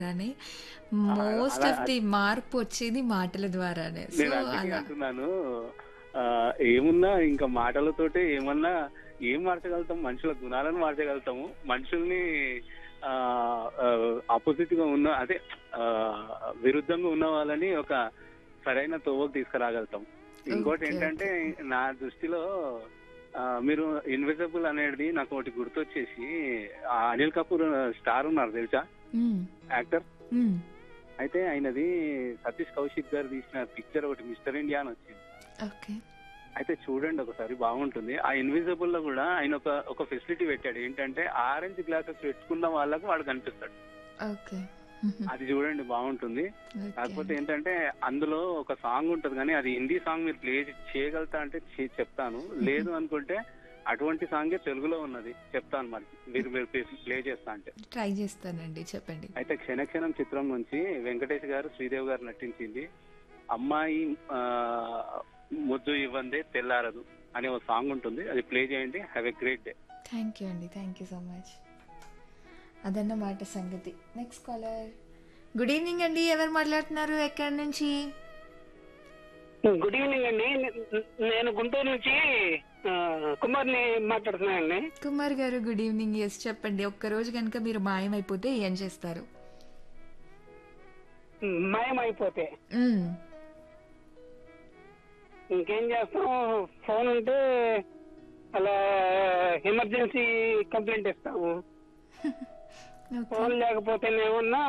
ద్వారానే ఆ! మోస్ట్ అలా ఆఫ్ ది మార్పు వచ్చేది మాటల ద్వారానే. సో, నేను అందుకే అలా. అంటున్నాను. ఆహ్, ఏమున్నా ఇంకా మాటలతోటే ఏమన్నా ఏం మార్చగలుగుతాం? మనుషుల గుణాలను మార్చగలుగుతాము. మనుషుల్ని ఆహ్, ఆహ్, అపోజిట్‌గా ఉన్న అదే ఆహ్, విరుద్ధంగా ఉన్న వాళ్ళని ఒక సరైన తోవకు తీసుకురాగలుగుతాం. ఇంకోటి ఓకే. ఏంటంటే ఓకే. నా దృష్టిలో ఆహ్, మీరు 'ఇన్విజిబుల్' అనేది నాకోటి గుర్తొచ్చేసి ఆ అనిల్ కపూర్ స్టార్ ఉన్నారు తెలుసా? హ్మ్. యాక్టర్. హ్మ్. అయితే ఆయనది సతీష్ కౌశిక్ గారు తీసిన పిక్చర్ ఒకటి 'మిస్టర్ ఇండియా' అని వచ్చింది. ఓకే. అయితే చూడండి ఒకసారి బాగుంటుంది. ఆ 'ఇన్విజిబుల్' లో కూడా ఆయన ఒక ఒక ఫెసిలిటీ పెట్టాడు. ఏంటంటే ఆరెంజ్ గ్లాసెస్ పెట్టుకున్న వాళ్ళకి వాడు కనిపిస్తాడు. ఓకే. అది చూడండి బాగుంటుంది. ఓకే కాకపోతే అండి. ఏంటంటే అందులో ఒక సాంగ్ ఉంటది కానీ అది హిందీ సాంగ్ మీరు ప్లే చేయగలుగుతా అంటే చే- చెప్తాను. లేదు అనుకుంటే అటువంటి సాంగే తెలుగులో ఉన్నది చెప్తాను మరి మీరు మీరు ప్లే చేస్తా అంటే. ట్రై చేస్తానండి. చెప్పండి. అయితే క్షణక్షణం చిత్రం నుంచి వెంకటేష్ గారు శ్రీదేవి గారు నటించింది అమ్మాయి ఆ, ముద్దు ఇవ్వందే తెల్లారదు అనే ఒక సాంగ్ ఉంటుంది అది ప్లే చేయండి have a great day thank you అండి. Thank you so much. అదన్నమాట సంగతి. Next caller. గుడ్ ఈవినింగ్ అండి. ఎవరు మాట్లాడుతున్నారు? ఎక్కడి నుంచి? గుడ్ ఈవినింగ్ అండి నే- నేను గుంటూరు నుంచి ఆ, కుమార్ని మాట్లాడుతున్నానండి కుమార్ గారు గుడ్ ఈవినింగ్. ఎస్ చెప్పండి. ఒక్క రోజు కనుక మీరు మాయమైపోతే ఏం చేస్తారు? మాయం అయిపోతే మ్మ్. ఇంకేం చేస్తాం ఫోన్ ఉంటే అలా ఎమర్జెన్సీ కంప్లైంట్ ఇస్తాము ఓకే. ఫోన్ లేకపోతే ఏమన్నా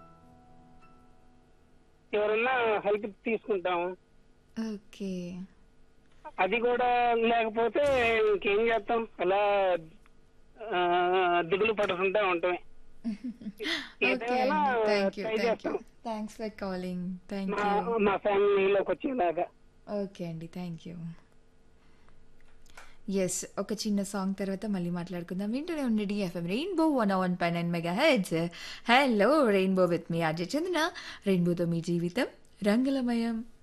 ఎవరన్నా హెల్ప్ తీసుకుంటాము ఓకే. అది కూడా లేకపోతే ఇంకేం చేస్తాం అలా ఆ, దిగులు పడుతుంటా ఉంటాం ఓకే ఏదైనా అండి. Thank you. Try thank you. చేస్తాం థ్యాంక్స్ ఫర్ కాలింగ్. థ్యాంక్ మా యూ. మా ఫ్యామిలీలోకి వచ్చేలాగా ఓకే అండి. Thank you. ఎస్ ఒక చిన్న సాంగ్ తర్వాత మళ్ళీ మాట్లాడుకుందాం వింటూనే ఉండండి ఎఫ్ఎం రెయిన్బో వన్ వన్ పై nine megahertz hello rainbow with మీ అజయ్ చందన రెయిన్బోతో మీ జీవితం రంగులమయం